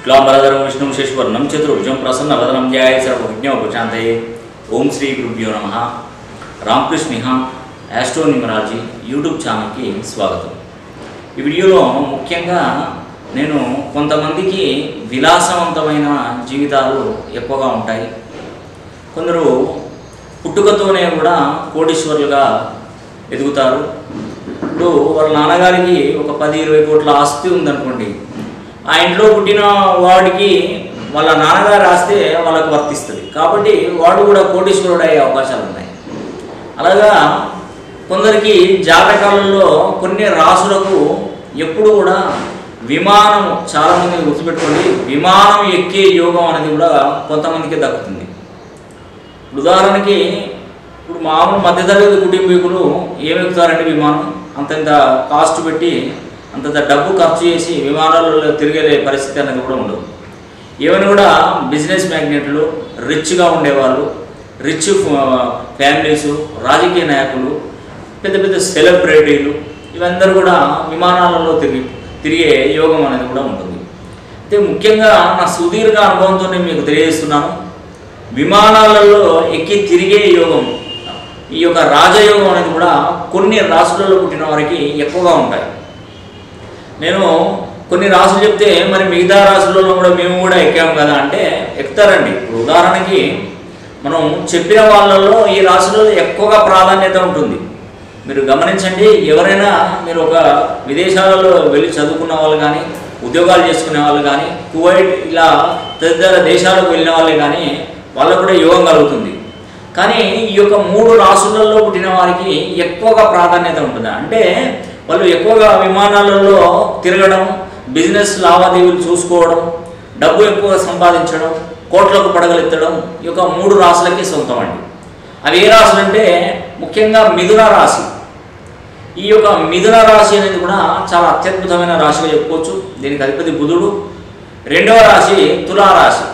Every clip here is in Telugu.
శుక్లాంబరధరం విష్ణుం శశివర్ణం చతుర్భుజం ప్రసన్నవదనం ధ్యాయ సర్వజ్ఞోపశాంతయే ఓం శ్రీ గురుభ్యో నమ రామకృష్ణ యాస్ట్రో న్యూమరాలజీ యూట్యూబ్ ఛానల్కి స్వాగతం ఈ వీడియోలో ముఖ్యంగా నేను కొంతమందికి విలాసవంతమైన జీవితాలు ఎక్కువగా ఉంటాయి కొందరు పుట్టుకతోనే కూడా కోటీశ్వరులుగా ఎదుగుతారు ఇప్పుడు వాళ్ళ నాన్నగారికి ఒక పది ఇరవై కోట్ల ఆస్తి ఉందనుకోండి ఆ ఇంట్లో పుట్టిన వాడికి వాళ్ళ నాన్నగారు ఆస్తే వాళ్ళకు వర్తిస్తుంది కాబట్టి వాడు కూడా కోటీశ్వరుడు అయ్యే అవకాశాలు ఉన్నాయి అలాగా కొందరికి జాతకాలలో కొన్ని రాసులకు ఎప్పుడు కూడా విమానం చాలామంది గుర్తుపెట్టుకోండి విమానం ఎక్కే యోగం అనేది కూడా కొంతమందికి దక్కుతుంది ఇప్పుడు ఉదాహరణకి ఇప్పుడు మామూలు మధ్యతరగతి కుటుంబీకులు ఏమి ఎక్కుతారండి విమానం అంతంత కాస్ట్ పెట్టి అంతంత డబ్బు ఖర్చు చేసి విమానాలలో తిరిగే పరిస్థితి అనేది కూడా ఉండదు ఏమైనా కూడా బిజినెస్ మ్యాగ్నెట్లు రిచ్గా ఉండేవాళ్ళు రిచ్ ఫ్యామిలీస్ రాజకీయ నాయకులు పెద్ద పెద్ద సెలబ్రిటీలు ఇవందరూ కూడా విమానాలలో తిరిగి తిరిగే యోగం అనేది కూడా ఉంటుంది అయితే ముఖ్యంగా నా సుదీర్ఘ అనుభవంతో నేను మీకు తెలియజేస్తున్నాను విమానాలలో ఎక్కి తిరిగే యోగం ఈ యొక్క రాజయోగం అనేది కూడా కొన్ని రాసులలో పుట్టిన వారికి ఎక్కువగా ఉంటాయి నేను కొన్ని రాసులు చెప్తే మరి మిగతా రాసులలో కూడా మేము కూడా ఎక్కాము కదా అంటే ఎక్కుతారండి ఇప్పుడు ఉదాహరణకి మనం చెప్పిన వాళ్ళల్లో ఈ రాసులలో ఎక్కువగా ప్రాధాన్యత ఉంటుంది మీరు గమనించండి ఎవరైనా మీరు ఒక విదేశాలలో వెళ్ళి చదువుకున్న వాళ్ళు కానీ ఉద్యోగాలు చేసుకునే వాళ్ళు కానీ కువైట్ ఇలా తదితర దేశాలకు వెళ్ళిన వాళ్ళే కానీ వాళ్ళకు కూడా యోగం కలుగుతుంది కానీ ఈ యొక్క మూడు రాసులలో పుట్టిన వారికి ఎక్కువగా ప్రాధాన్యత ఉంటుంది అంటే వాళ్ళు ఎక్కువగా విమానాలలో తిరగడం బిజినెస్ లావాదేవీలు చూసుకోవడం డబ్బు ఎక్కువగా సంపాదించడం కోట్లకు పడగలెత్తడం ఈ యొక్క మూడు రాసులకి సొంతం అండి అవి ఏ రాశులు అంటే ముఖ్యంగా మిథున రాశి ఈ యొక్క మిథున రాశి అనేది కూడా చాలా అత్యద్భుతమైన రాశిగా చెప్పుకోవచ్చు దీనికి అధిపతి బుధుడు రెండవ రాశి తులారాశి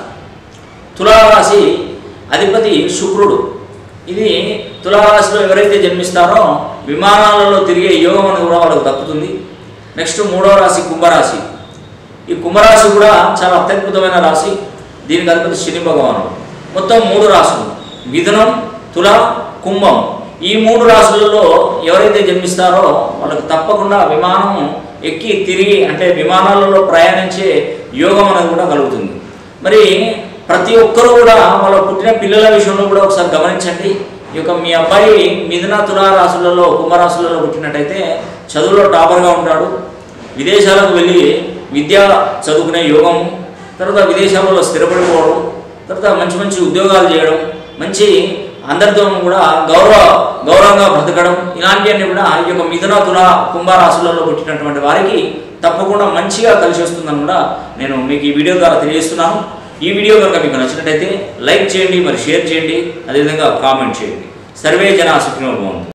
తులారాశి అధిపతి శుక్రుడు ఇది తులారాశిలో ఎవరైతే జన్మిస్తారో విమానాలలో తిరిగే యోగం అనేది కూడా వాళ్ళకు దక్కుతుంది నెక్స్ట్ మూడవ రాశి కుంభరాశి ఈ కుంభరాశి కూడా చాలా అత్యద్భుతమైన రాశి దీనికి అధిపతి శని భగవానుడు మొత్తం మూడు రాశులు మిథునం తుల కుంభం ఈ మూడు రాశులలో ఎవరైతే జన్మిస్తారో వాళ్ళకి తప్పకుండా విమానం ఎక్కి తిరిగి అంటే విమానాలలో ప్రయాణించే యోగం అనేది కూడా కలుగుతుంది మరి ప్రతి ఒక్కరూ కూడా వాళ్ళ పుట్టిన పిల్లల విషయంలో కూడా ఒకసారి గమనించండి ఈ యొక్క మీ అబ్బాయి మిథున తులా రాశులలో కుంభరాశులలో పుట్టినట్టయితే చదువులో టాపర్గా ఉంటాడు విదేశాలకు వెళ్ళి విద్య చదువుకునే యోగం తర్వాత విదేశాలలో స్థిరపడిపోవడం తర్వాత మంచి మంచి ఉద్యోగాలు చేయడం మంచి అందరితో కూడా గౌరవ గౌరవంగా బ్రతకడం ఇలాంటివన్నీ కూడా ఈ యొక్క మిథున తుల కుంభరాశులలో పుట్టినటువంటి వారికి తప్పకుండా మంచిగా కలిసి వస్తుందని కూడా నేను మీకు ఈ వీడియో ద్వారా తెలియజేస్తున్నాను ఈ వీడియో కనుక మీకు నచ్చినట్టయితే లైక్ చేయండి మరి షేర్ చేయండి అదేవిధంగా కామెంట్ చేయండి సర్వే జన సుఖినో భవంతు